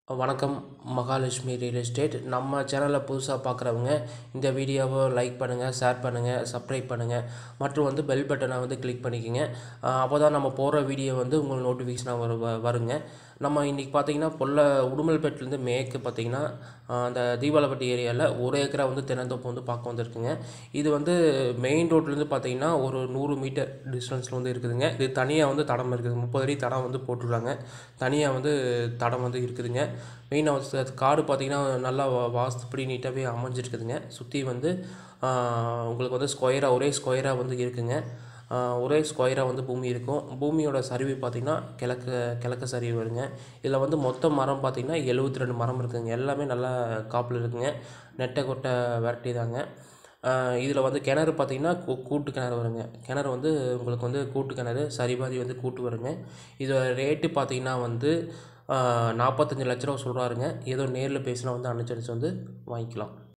வணக்கம் Mahalakshmi real estate நம்ம சேனலை புதுசாக பார்க்குறவங்க இந்த வீடியோவை லைக் பண்ணுங்கள் ஷேர் பண்ணுங்கள் சப்ஸ்கிரைப் பண்ணுங்கள் மற்றும் வந்து பெல் பட்டனை வந்து கிளிக் பண்ணிக்கோங்க அப்போ தான் நம்ம போடுற வீடியோ வந்து உங்களுக்கு நோட்டிஃபிகேஷனாக வரு வ- வருங்க நம்ம இன்றைக்கி பார்த்தீங்கன்னா பொல்ல உடுமல்பேட்டிலேருந்து மேற்கு பார்த்தீங்கன்னா அந்த தீபாவளப்பட்டி ஏரியாவில் ஒரு ஏக்கரா வந்து தென்னந்தோப்பு வந்து பார்க்க வந்திருக்குங்க இது வந்து மெயின் ரோட்லேருந்து பார்த்தீங்கன்னா ஒரு நூறு மீட்டர் டிஸ்டன்ஸில் வந்து இருக்குதுங்க இது தனியாக வந்து தடம் இருக்குது முப்பது அடி தடம் வந்து போட்டுருக்காங்க தனியாக வந்து தடம் வந்து இருக்குதுங்க மெயினாக வந்து அது காடு பார்த்தீங்கன்னா நல்லா வா- வாஸ்துப்படி நீட்டாகவே அமைஞ்சிருக்குதுங்க சுற்றி வந்து ஆஹ், உங்களுக்கு வந்து ஸ்கொயராக ஒரே ஸ்கொயராக வந்து இருக்குங்க ஆஹ், ஒரே ஸ்கொயராக வந்து பூமி இருக்கும் பூமியோட சரிவு பார்த்திங்கன்னா கிழக்கு கிழக்கு சரிவு வருங்க இதில் வந்து மொத்த மரம் பார்த்திங்கன்னா எழுபத்தி ரெண்டு மரம் இருக்குங்க எல்லாமே நல்லா காப்பில் இருக்குங்க நெட்டை கொட்டை வெரைட்டி தாங்க இதில் வந்து கிணறு பார்த்தீங்கன்னா கூ- கூட்டு கிணறு வருங்க கிணறு வந்து உங்களுக்கு வந்து கூட்டு கிணறு சரிபாதி வந்து கூட்டு வருங்க இது ரேட்டு பார்த்தீங்கன்னா வந்து நாற்பத்தஞ்சு லட்ச ரூபா சொல்கிறாருங்க ஏதோ நேரில் பேசினா வந்து அனுசரித்து வந்து வாங்கிக்கலாம்